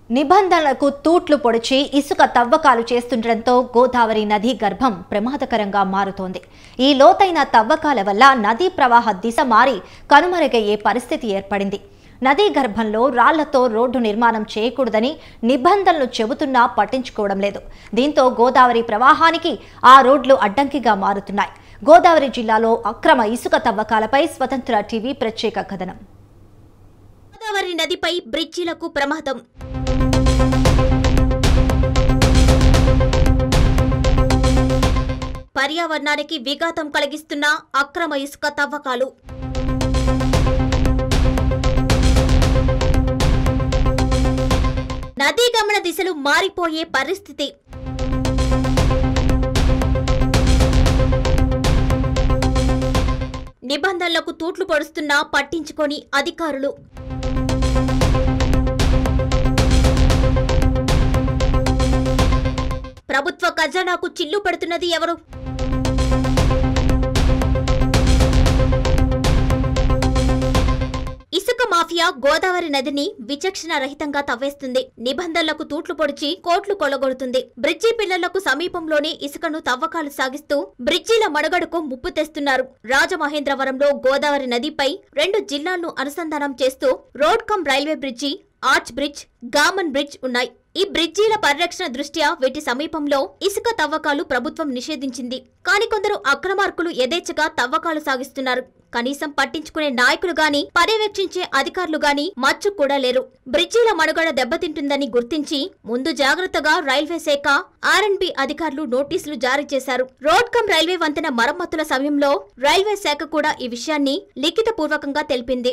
నిబంధనలకు తూట్లు పొడిచి ఇసుక తవ్వకాలు చేస్తుండటంతో గోదావరి నదీ గర్భం ప్రమాదకరంగా మారుతోంది ఈ లోతైన తవ్వకాల వల్ల నదీ ప్రవాహ దిశ మారి కనుమరుగయ్యే పరిస్థితి ఏర్పడింది నదీ గర్భంలో రాళ్లతో రోడ్డు నిర్మాణం చేయకూడదని నిబంధనలు చెబుతున్నా పట్టించుకోవడం లేదు దీంతో గోదావరి ప్రవాహానికి ఆ రోడ్లు అడ్డంకిగా మారుతున్నాయి గోదావరి జిల్లాలో అక్రమ ఇసుక తవ్వకాలపై స్వతంత్ర టీవీ ప్రత్యేక కథనం గోదావరి నదిపై బ్రిడ్జిలకు ప్రమాదం పర్యావరణానికి విఘాతం కలిగిస్తున్న అక్రమ ఇసుక తవ్వకాలు నదీ గమన దిశలు మారిపోయే పరిస్థితి నిబంధనలకు తూట్లు పొడుస్తున్నా పట్టించుకొని అధికారులు ప్రభుత్వ ఖజానాకు చిల్లు పడుతున్నది ఎవరు ఇసుక మాఫియా గోదావరి నదిని విచక్షణ రహితంగా తవ్వేస్తుంది నిబంధనలకు తూట్లు పొడిచి కోట్లు కొలగొడుతుంది బ్రిడ్జి పిల్లలకు సమీపంలోనే ఇసుకను తవ్వకాలు సాగిస్తూ బ్రిడ్జిల మనుగడకు ముప్పు తెస్తున్నారు రాజమహేంద్రవరంలో గోదావరి నదిపై రెండు జిల్లాలను అనుసంధానం చేస్తూ road cum railway bridge arch bridge Gammon bridge ఉన్నాయి ఈ బ్రిడ్జీల పరిరక్షణ దృష్ట్యా వీటి సమీపంలో ఇసుక తవ్వకాలు ప్రభుత్వం నిషేధించింది కానీ కొందరు అక్రమార్కులు యథేచ్ఛగా తవ్వకాలు సాగిస్తున్నారు కనీసం పట్టించుకునే నాయకులు గాని పర్యవేక్షించే అధికారులు గాని మచ్చు కూడా లేరు బ్రిడ్జీల మనుగడ దెబ్బతింటుందని గుర్తించి ముందు జాగ్రత్తగా రైల్వే శాఖ ఆర్ఎండ్బి అధికారులు నోటీసులు జారీ చేశారు రోడ్ కమ్ రైల్వే వంతెన మరమ్మతుల సమయంలో రైల్వే శాఖ కూడా ఈ విషయాన్ని లిఖితపూర్వకంగా తెలిపింది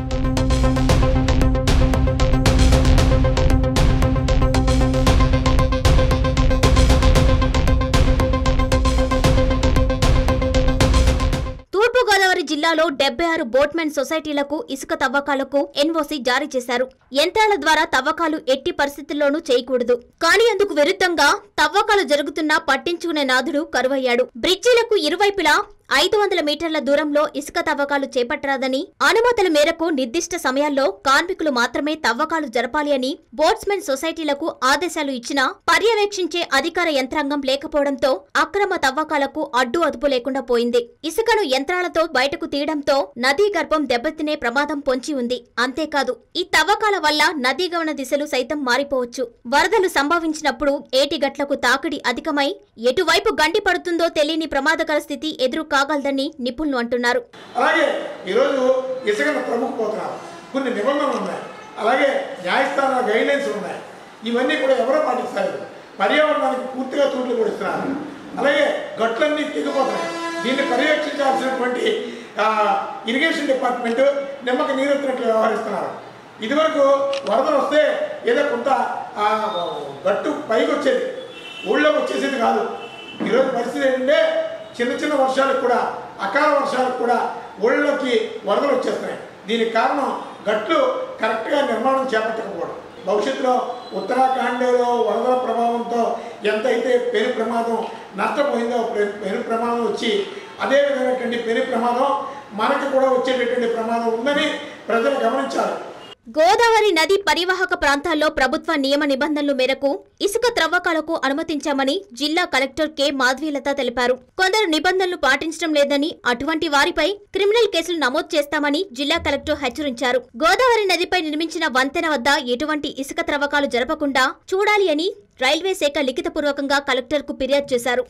తూర్పుగోదావరి జిల్లాలో డెబ్బై ఆరు బోట్మెన్ సొసైటీలకు ఇసుక తవ్వకాలకు ఎన్ఓసి జారీ చేశారు యంత్రాల ద్వారా తవ్వకాలు ఎట్టి పరిస్థితుల్లోనూ చేయకూడదు కానీ అందుకు విరుద్ధంగా తవ్వకాలు జరుగుతున్నా పట్టించుకునే నాథుడు కరువయ్యాడు బ్రిడ్జిలకు ఇరువైపులా ఐదు వందల మీటర్ల దూరంలో ఇసుక తవ్వకాలు చేపట్టరాదని అనుమతుల మేరకు నిర్దిష్ట సమయాల్లో కార్మికులు మాత్రమే తవ్వకాలు జరపాలి అని బోట్స్మెన్ సొసైటీలకు ఆదేశాలు ఇచ్చినా పర్యవేక్షించే అధికార యంత్రాంగం లేకపోవడంతో అక్రమ తవ్వకాలకు అడ్డు అదుపు లేకుండా పోయింది ఇసుకను యంత్రాలతో బయటకు తీయడంతో నదీ గర్భం దెబ్బతినే ప్రమాదం పొంచి ఉంది అంతేకాదు ఈ తవ్వకాల వల్ల నదీ గమన దిశలు సైతం మారిపోవచ్చు వరదలు సంభవించినప్పుడు ఏటిగట్లకు తాకిడి అధికమై ఎటువైపు గండి పడుతుందో తెలియని ప్రమాదకర స్థితి ఎదురు కాగలదని నిపుణులు అంటున్నారు అలాగే ఈరోజు ఇసుకను ప్రముఖపోతున్నారు కొన్ని నిబంధనలు ఉన్నాయి అలాగే న్యాయస్థానాల గైడ్లైన్స్ ఉన్నాయి ఇవన్నీ కూడా ఎవరో పాటిస్తారు పర్యావరణానికి పూర్తిగా తూట్లు పొడిస్తున్నారు అలాగే గట్లన్నీ తెగిపోతున్నాయి దీన్ని పర్యవేక్షించాల్సినటువంటి ఆ, ఇరిగేషన్ డిపార్ట్మెంట్ నిమ్మక నీరెత్తినట్లు వ్యవహరిస్తున్నారు ఇదివరకు వరదలు వస్తే ఏదో కొంత ఆ, గట్టు పైకి వచ్చేది ఊళ్ళోకి వచ్చేసేది కాదు ఈరోజు పరిస్థితి ఏంటంటే చిన్న చిన్న వర్షాలకు కూడా అకాల వర్షాలకు కూడా ఊళ్ళలోకి వరదలు వచ్చేస్తున్నాయి దీనికి కారణం గట్లు కరెక్ట్గా నిర్మాణం చేపట్టకపోవడం భవిష్యత్తులో ఉత్తరాఖండ్లో వరదల ప్రభావంతో ఎంతైతే పెను ప్రమాదం నష్టపోయిందో పెను- పెను ప్రమాదం వచ్చి అదే విధమైనటువంటి పెను ప్రమాదం మనకు కూడా వచ్చేటటువంటి ప్రమాదం ఉందని ప్రజలు గమనించాలి గోదావరి నది పరివాహక ప్రాంతాల్లో ప్రభుత్వ నియమ నిబంధనల మేరకు ఇసుక త్రవ్వకాలకు అనుమతించామని జిల్లా కలెక్టర్ కె మాధవీలత తెలిపారు కొందరు నిబంధనలు పాటించడం లేదని అటువంటి వారిపై క్రిమినల్ కేసులు నమోదు చేస్తామని జిల్లా కలెక్టర్ హెచ్చరించారు గోదావరి నదిపై నిర్మించిన వంతెన వద్ద ఎటువంటి ఇసుక త్రవ్వకాలు జరపకుండా చూడాలి అని రైల్వే శాఖ లిఖితపూర్వకంగా కలెక్టర్కు ఫిర్యాదు చేశారు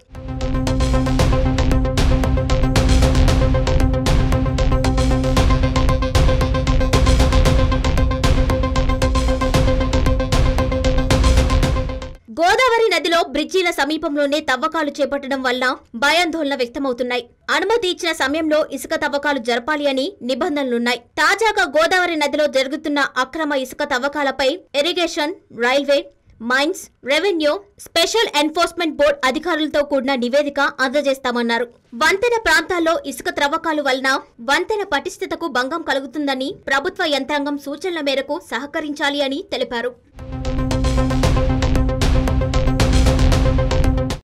గోదావరి నదిలో బ్రిడ్జీల సమీపంలోనే తవ్వకాలు చేపట్టడం వల్ల భయాందోళన వ్యక్తమవుతున్నాయి అనుమతి ఇచ్చిన సమయంలో ఇసుక తవ్వకాలు జరపాలి అని నిబంధనలున్నాయి తాజాగా గోదావరి నదిలో జరుగుతున్న అక్రమ ఇసుక తవ్వకాలపై irrigation railway mines revenue special enforcement board అధికారులతో కూడిన నివేదిక అందజేస్తామన్నారు వంతెన ప్రాంతాల్లో ఇసుక త్రవ్వకాలు వలన వంతెన పటిష్టతకు భంగం కలుగుతుందని ప్రభుత్వ యంత్రాంగం సూచనల మేరకు సహకరించాలి అని తెలిపారు